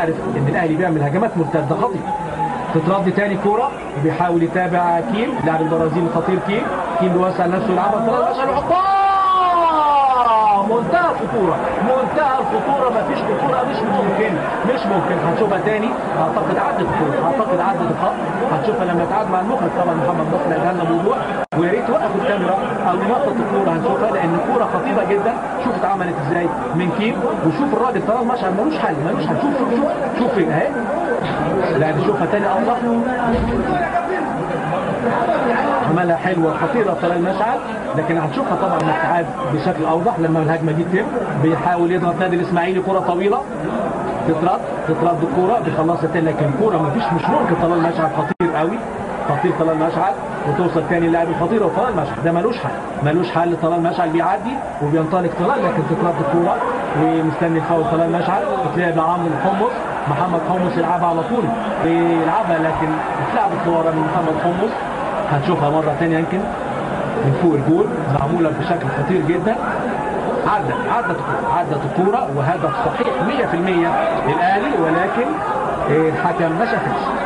عارف ان الاهلي بيعمل هجمات مرتده خطيره تترد تاني كوره وبيحاول يتابع كيم لاعب البرازيل الخطير كيم كيم بيوسع نفسه يلعبها ثلاث عشان يحطها منتهى الخطوره منتهى الخطوره مفيش خطوره مش ممكن مش ممكن هنشوفها تاني اعتقد عدت الخطوره اعتقد عدت الخط هنشوفها لما تعاد مع المخرج طبعا محمد نصر قال لنا الموضوع ويا ريت وقفوا الكاميرا او نقطه الكوره هنشوفها لان الكوره خطيره جدا شوف اتعملت ازاي من كيم وشوف الراجل طلال مشعل ملوش حل ملوش حل شوف شوف شوف شوف فين اهي لا نشوفها تاني اوضح عملها حلوه خطيره طلال مشعل لكن هنشوفها طبعا الاتحاد بشكل اوضح لما الهجمه دي تتم بيحاول يضغط نادي الاسماعيلي كره طويله تترد تترد الكوره بيخلصها تاني لكن الكوره مفيش مش ممكن طلال مشعل خطير قوي خطير طلال مشعل وتوصل تاني اللاعب الخطير وطلال مشعل ده ملوش حل ملوش حل طلال مشعل بيعدي وبينطلق طلال لكن تترد الكوره ومستني الفاول طلال مشعل بتلعب لعمرو الحمص محمد حمص يلعبها على طول بيلعبها لكن اتلعبت ورا من محمد حمص هنشوفها مرة تانية يمكن من فوق الجول معمولة بشكل خطير جدا عدت عدت الكورة عدت الكورة وهدف صحيح 100% للأهلي ولكن الحكم ما شافش